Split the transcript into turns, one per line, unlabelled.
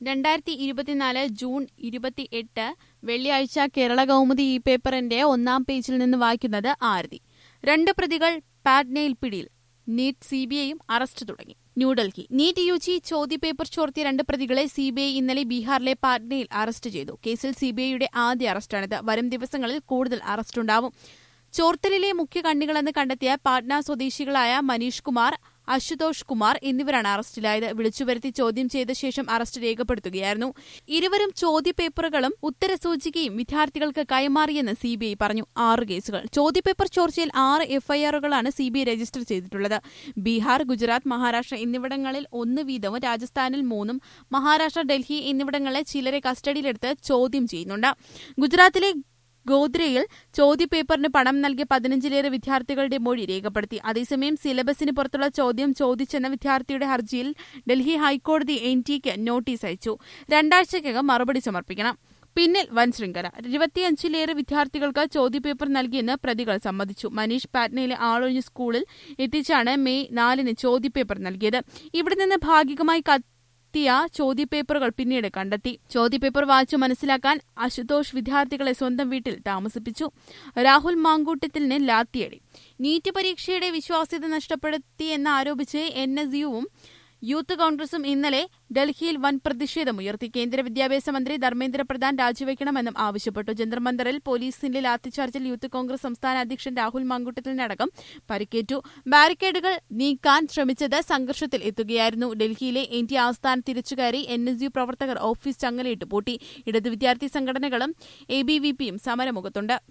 രണ്ടായിരത്തി ഇരുപത്തിനാല് ജൂൺ ഇരുപത്തി എട്ട് വെള്ളിയാഴ്ച കേരള കൗമുദി ഈ പേപ്പറിന്റെ ഒന്നാം പേജിൽ നിന്ന് വായിക്കുന്നത് ആരതി രണ്ട് പ്രതികൾ പാറ്റ്നയിൽ പിടിയിൽ നീറ്റ് സിബിഐയും അറസ്റ്റ് തുടങ്ങി ന്യൂഡൽഹി നീറ്റ് യു ജി ചോദ്യപേപ്പർ ചോർത്തിയ രണ്ട് പ്രതികളെ സിബിഐ ഇന്നലെ ബീഹാറിലെ പാറ്റ്നയിൽ അറസ്റ്റ് ചെയ്തു കേസിൽ സിബിഐയുടെ ആദ്യ അറസ്റ്റാണിത് വരും ദിവസങ്ങളിൽ കൂടുതൽ അറസ്റ്റുണ്ടാവും ചോർത്തലിലെ മുഖ്യ കണ്ണികളെന്ന് കണ്ടെത്തിയ പാട്ന സ്വദേശികളായ മനീഷ് കുമാർ അശുതോഷ് കുമാർ എന്നിവരാണ് അറസ്റ്റിലായത് വിളിച്ചുവരുത്തി ചോദ്യം ചെയ്ത ശേഷം അറസ്റ്റ് രേഖപ്പെടുത്തുകയായിരുന്നു ഇരുവരും ചോദ്യപേപ്പറുകളും ഉത്തരസൂചികയും വിദ്യാർത്ഥികൾക്ക് കൈമാറിയെന്ന് സിബിഐ പറഞ്ഞു ആറ് കേസുകൾ ചോദ്യപേപ്പർ ചോർച്ചയിൽ ആറ് എഫ്ഐആറുകളാണ് സിബിഐ രജിസ്റ്റർ ചെയ്തിട്ടുള്ളത് ബീഹാർ ഗുജറാത്ത് മഹാരാഷ്ട്ര എന്നിവിടങ്ങളിൽ ഒന്ന് വീതവും രാജസ്ഥാനിൽ മൂന്നും മഹാരാഷ്ട്ര ഡൽഹി എന്നിവിടങ്ങളിലെ ചിലരെ കസ്റ്റഡിയിലെടുത്ത് ചോദ്യം ചെയ്യുന്നുണ്ട് ഗുജറാത്തിലെ ഗോദ്രയിൽ ചോദ്യപേപ്പറിന് പണം നൽകിയ പതിനഞ്ചിലേറെ വിദ്യാർത്ഥികളുടെ മൊഴി രേഖപ്പെടുത്തി അതേസമയം സിലബസിന് പുറത്തുള്ള ചോദ്യം ചോദിച്ചെന്ന വിദ്യാർത്ഥിയുടെ ഹർജിയിൽ ഡൽഹി ഹൈക്കോടതി എൻ ടിക്ക് നോട്ടീസ് അയച്ചു രണ്ടാഴ്ചയ്ക്കകം മറുപടി സമർപ്പിക്കണം പിന്നിൽ വൻ ശൃംഖല ഇരുപത്തിയഞ്ചിലേറെ വിദ്യാർത്ഥികൾക്ക് ചോദ്യപേപ്പർ നൽകിയെന്ന് പ്രതികൾ സമ്മതിച്ചു മനീഷ് പാറ്റ്നയിലെ ആളൊഴിഞ്ഞ സ്കൂളിൽ എത്തിച്ചാണ് മെയ് നാലിന് ചോദ്യപേപ്പർ നൽകിയത് ഇവിടെ നിന്ന് ഭാഗികമായി എത്തിയ ചോദ്യപേപ്പറുകൾ പിന്നീട് കണ്ടെത്തി ചോദ്യപേപ്പർ വായിച്ചു മനസ്സിലാക്കാൻ അശുതോഷ് വിദ്യാർത്ഥികളെ സ്വന്തം വീട്ടിൽ താമസിപ്പിച്ചു രാഹുൽ മാങ്കൂട്ടത്തിലിന് ലാത്തിയടി നീറ്റ് പരീക്ഷയുടെ വിശ്വാസ്യത നഷ്ടപ്പെടുത്തിയെന്ന് ആരോപിച്ച് എൻ എസ് യുവും യൂത്ത് കോൺഗ്രസും ഇന്നലെ ഡൽഹിയിൽ വൻ പ്രതിഷേധമുയർത്തി കേന്ദ്ര വിദ്യാഭ്യാസ മന്ത്രി ധർമ്മേന്ദ്ര പ്രധാൻ രാജിവെക്കണമെന്നും ആവശ്യപ്പെട്ടു ജന്തർമന്ദറിൽ പോലീസിന്റെ ലാത്തിച്ചാർജിൽ യൂത്ത് കോൺഗ്രസ് സംസ്ഥാന അധ്യക്ഷൻ രാഹുൽ മാങ്കുട്ടത്തിനടക്കം പരിക്കേറ്റു ബാരിക്കേഡുകൾ നീക്കാൻ ശ്രമിച്ചത് സംഘർഷത്തിൽ എത്തുകയായിരുന്നു ഡൽഹിയിലെ എൻ ടി ആസ്ഥാനം തിരിച്ചുകയറി എൻ എസ് യു പ്രവർത്തകർ ഓഫീസ് ചങ്ങലയിട്ട് പൂട്ടി ഇടതു വിദ്യാർത്ഥി സംഘടനകളും എ ബി വി പിയും സമരമുഖത്തുണ്ട്